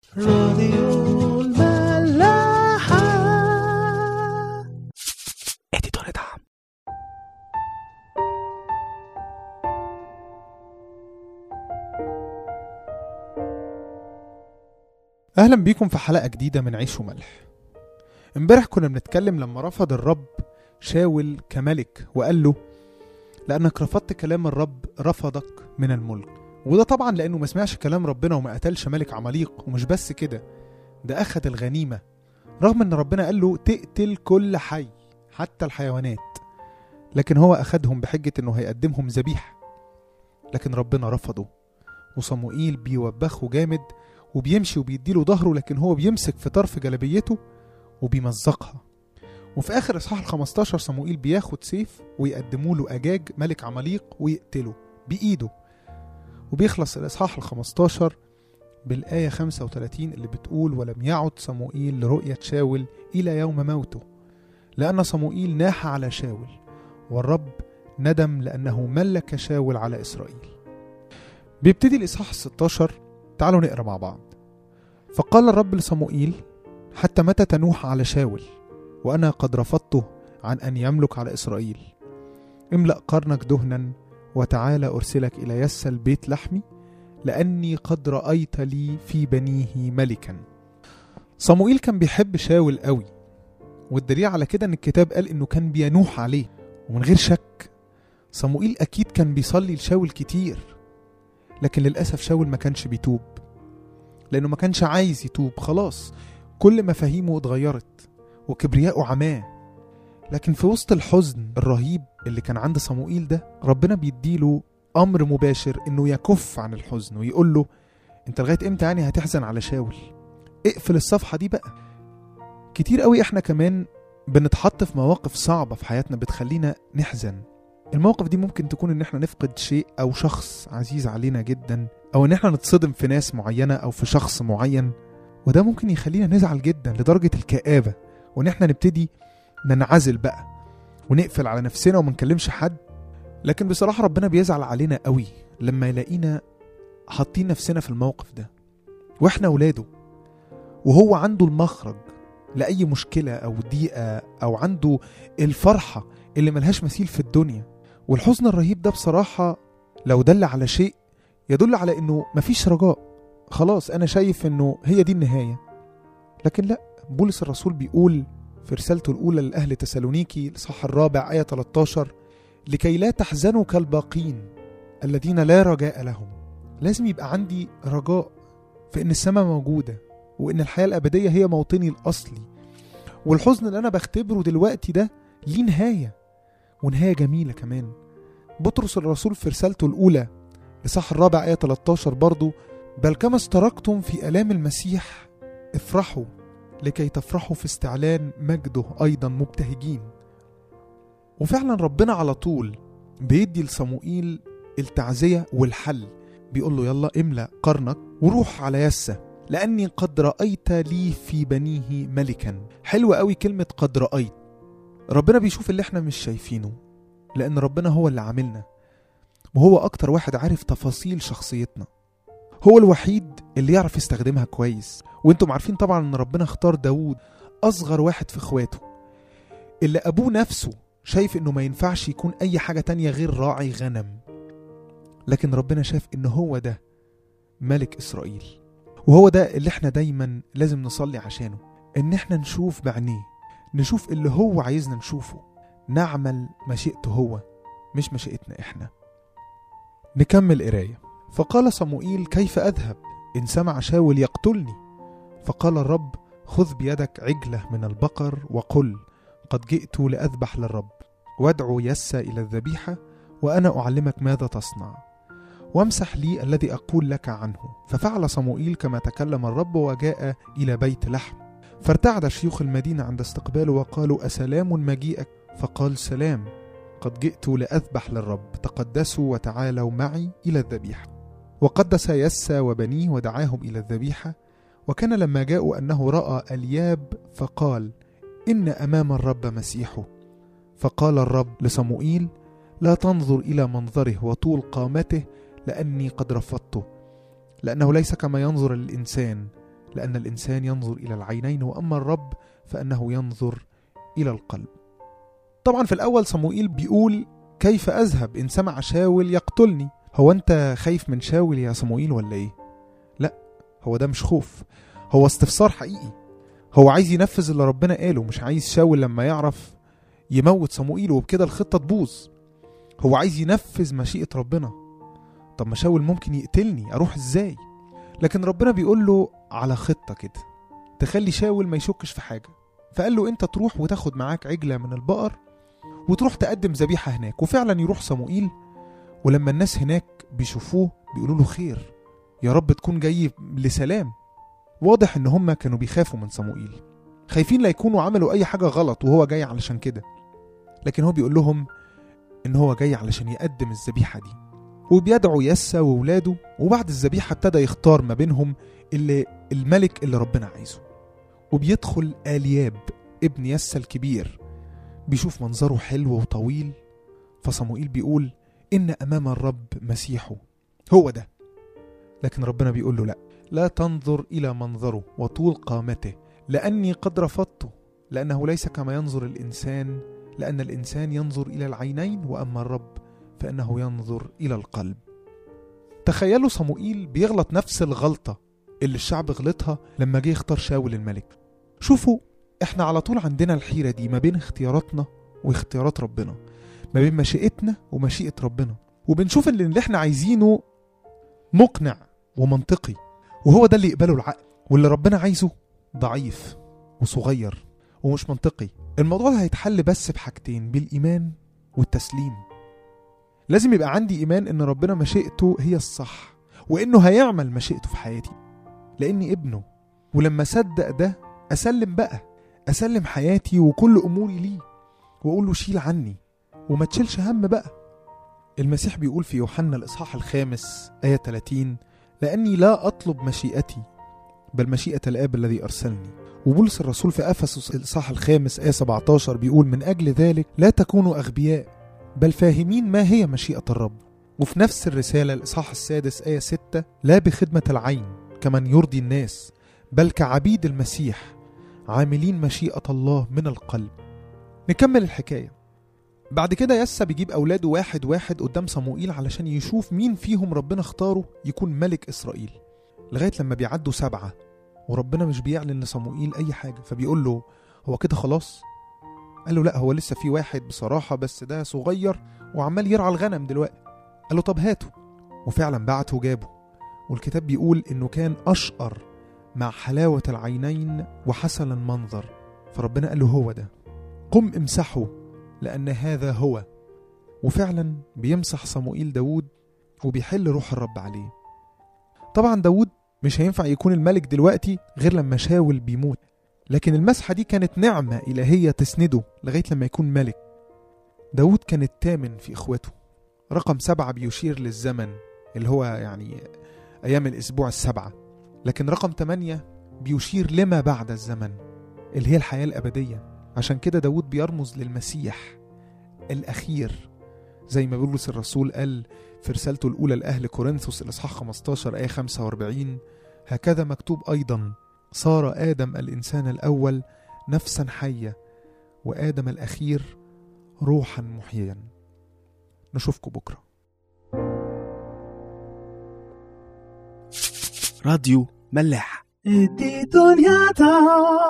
راديو الملاحة اديتور دعم اهلا بيكم في حلقه جديده من عيش وملح امبارح كنا بنتكلم لما رفض الرب شاول كملك وقال له لانك رفضت كلام الرب رفضك من الملك وده طبعا لانه ما سمعش كلام ربنا وما قتلش ملك عماليق ومش بس كده ده اخد الغنيمه رغم ان ربنا قال له تقتل كل حي حتى الحيوانات لكن هو اخدهم بحجه انه هيقدمهم ذبيحه لكن ربنا رفضه وصموئيل بيوبخه جامد وبيمشي وبيديله ظهره لكن هو بيمسك في طرف جلبيته وبيمزقها وفي اخر اصحاح ال 15 صموئيل بياخد سيف ويقدموا له اجاج ملك عماليق ويقتله بايده وبيخلص الاصحاح ال 15 بالايه 35 اللي بتقول ولم يعد صموئيل لرؤيه شاول الى يوم موته لان صموئيل ناح على شاول والرب ندم لانه ملك شاول على اسرائيل بيبتدي الاصحاح ال 16 تعالوا نقرا مع بعض فقال الرب لصموئيل حتى متى تنوح على شاول وانا قد رفضته عن ان يملك على اسرائيل املا قرنك دهنا وتعالى ارسلك الى يسى البيت لحمي لاني قد رايت لي في بنيه ملكا صموئيل كان بيحب شاول قوي والدليل على كده ان الكتاب قال انه كان بينوح عليه ومن غير شك صموئيل اكيد كان بيصلي لشاول كتير لكن للأسف شاول ما كانش بيتوب لأنه ما كانش عايز يتوب خلاص كل مفاهيمه اتغيرت وكبرياءه عماه لكن في وسط الحزن الرهيب اللي كان عند صموئيل ده ربنا بيديله أمر مباشر إنه يكف عن الحزن ويقول له أنت لغاية إمتى يعني هتحزن على شاول اقفل الصفحة دي بقى كتير قوي احنا كمان بنتحط في مواقف صعبة في حياتنا بتخلينا نحزن المواقف دي ممكن تكون ان احنا نفقد شيء او شخص عزيز علينا جدا او ان احنا نتصدم في ناس معينة او في شخص معين وده ممكن يخلينا نزعل جدا لدرجة الكآبة وان احنا نبتدي ننعزل بقى ونقفل على نفسنا وما نكلمش حد لكن بصراحة ربنا بيزعل علينا قوي لما يلاقينا حاطين نفسنا في الموقف ده واحنا ولاده وهو عنده المخرج لأي مشكلة أو ضيقة أو عنده الفرحة اللي ملهاش مثيل في الدنيا والحزن الرهيب ده بصراحة لو دل على شيء يدل على انه مفيش رجاء خلاص انا شايف انه هي دي النهاية لكن لا بولس الرسول بيقول في رسالته الأولى لأهل تسالونيكي الإصحاح الرابع آية 13 لكي لا تحزنوا كالباقين الذين لا رجاء لهم لازم يبقى عندي رجاء في إن السماء موجودة وإن الحياة الأبدية هي موطني الأصلي والحزن اللي أنا بختبره دلوقتي ده ليه نهاية ونهاية جميلة كمان بطرس الرسول في رسالته الأولى لصح الرابع آية 13 برضو بل كما اشتركتم في آلام المسيح افرحوا لكي تفرحوا في استعلان مجده أيضا مبتهجين وفعلا ربنا على طول بيدي لصموئيل التعزية والحل بيقول له يلا املأ قرنك وروح على يسى لأني قد رأيت لي في بنيه ملكا حلوة قوي كلمة قد رأيت ربنا بيشوف اللي احنا مش شايفينه لأن ربنا هو اللي عاملنا وهو أكتر واحد عارف تفاصيل شخصيتنا هو الوحيد اللي يعرف يستخدمها كويس وانتم عارفين طبعا ان ربنا اختار داود أصغر واحد في اخواته اللي أبوه نفسه شايف انه ما ينفعش يكون أي حاجة تانية غير راعي غنم لكن ربنا شاف ان هو ده ملك إسرائيل وهو ده اللي احنا دايما لازم نصلي عشانه ان احنا نشوف بعينيه نشوف اللي هو عايزنا نشوفه نعمل مشيئته هو مش مشيئتنا احنا نكمل قرايه فقال صموئيل كيف اذهب ان سمع شاول يقتلني فقال الرب خذ بيدك عجله من البقر وقل قد جئت لاذبح للرب وادعو يسى الى الذبيحه وانا اعلمك ماذا تصنع وامسح لي الذي اقول لك عنه ففعل صموئيل كما تكلم الرب وجاء الى بيت لحم فارتعد شيوخ المدينة عند استقباله وقالوا أسلام مجيئك فقال سلام قد جئت لأذبح للرب تقدسوا وتعالوا معي إلى الذبيحة وقدس يسى وبنيه ودعاهم إلى الذبيحة وكان لما جاءوا أنه رأى الياب فقال إن أمام الرب مسيحه فقال الرب لصموئيل لا تنظر إلى منظره وطول قامته لأني قد رفضته لأنه ليس كما ينظر الإنسان لأن الإنسان ينظر إلى العينين وأما الرب فأنه ينظر إلى القلب طبعا في الأول صموئيل بيقول كيف أذهب إن سمع شاول يقتلني هو أنت خايف من شاول يا صموئيل ولا إيه لا هو ده مش خوف هو استفسار حقيقي هو عايز ينفذ اللي ربنا قاله مش عايز شاول لما يعرف يموت صموئيل وبكده الخطة تبوظ هو عايز ينفذ مشيئة ربنا طب ما شاول ممكن يقتلني أروح إزاي لكن ربنا بيقول له على خطة كده تخلي شاول ما يشكش في حاجة فقال له انت تروح وتاخد معاك عجلة من البقر وتروح تقدم ذبيحة هناك وفعلا يروح صموئيل ولما الناس هناك بيشوفوه بيقولوا له خير يا رب تكون جاي لسلام واضح ان هم كانوا بيخافوا من صموئيل خايفين لا يكونوا عملوا اي حاجة غلط وهو جاي علشان كده لكن هو بيقول لهم ان هو جاي علشان يقدم الذبيحة دي وبيدعو يسا وولاده وبعد الذبيحة ابتدى يختار ما بينهم اللي الملك اللي ربنا عايزه وبيدخل آلياب ابن يسا الكبير بيشوف منظره حلو وطويل فصموئيل بيقول إن أمام الرب مسيحه هو ده لكن ربنا بيقول له لا لا تنظر إلى منظره وطول قامته لأني قد رفضته لأنه ليس كما ينظر الإنسان لأن الإنسان ينظر إلى العينين وأما الرب فإنه ينظر إلى القلب تخيلوا صموئيل بيغلط نفس الغلطة اللي الشعب غلطها لما جه يختار شاول الملك شوفوا احنا على طول عندنا الحيرة دي ما بين اختياراتنا واختيارات ربنا ما بين مشيئتنا ومشيئة ربنا وبنشوف ان اللي احنا عايزينه مقنع ومنطقي وهو ده اللي يقبله العقل واللي ربنا عايزه ضعيف وصغير ومش منطقي الموضوع ده هيتحل بس بحاجتين بالإيمان والتسليم لازم يبقى عندي إيمان إن ربنا مشيئته هي الصح وإنه هيعمل مشيئته في حياتي لأني ابنه ولما صدق ده أسلم بقى أسلم حياتي وكل أموري ليه وأقول له شيل عني وما تشيلش هم بقى المسيح بيقول في يوحنا الإصحاح الخامس آية 30 لأني لا أطلب مشيئتي بل مشيئة الآب الذي أرسلني وبولس الرسول في أفسس الإصحاح الخامس آية 17 بيقول من أجل ذلك لا تكونوا أغبياء بل فاهمين ما هي مشيئة الرب وفي نفس الرسالة الإصحاح السادس آية 6 لا بخدمة العين كمن يرضي الناس بل كعبيد المسيح عاملين مشيئة الله من القلب نكمل الحكاية بعد كده يسا بيجيب أولاده واحد واحد قدام صموئيل علشان يشوف مين فيهم ربنا اختاره يكون ملك إسرائيل لغاية لما بيعدوا سبعة وربنا مش بيعلن لصموئيل أي حاجة فبيقول له هو كده خلاص قال له لا هو لسه في واحد بصراحة بس ده صغير وعمال يرعى الغنم دلوقتي قال له طب هاته وفعلا بعته وجابه والكتاب بيقول انه كان اشقر مع حلاوة العينين وحسن المنظر فربنا قال له هو ده قم امسحه لأن هذا هو وفعلا بيمسح صموئيل داود وبيحل روح الرب عليه طبعا داود مش هينفع يكون الملك دلوقتي غير لما شاول بيموت لكن المسحة دي كانت نعمة إلهية تسنده لغاية لما يكون ملك داود كان الثامن في إخوته رقم سبعة بيشير للزمن اللي هو يعني أيام الأسبوع السبعة لكن رقم تمانية بيشير لما بعد الزمن اللي هي الحياة الأبدية عشان كده داود بيرمز للمسيح الأخير زي ما بولس الرسول قال في رسالته الأولى لأهل كورنثوس الإصحاح 15 آية 45 هكذا مكتوب أيضا صار آدم الإنسان الأول نفسا حية وآدم الأخير روحا محيا نشوفكم بكرة راديو ملاح ادي دنيا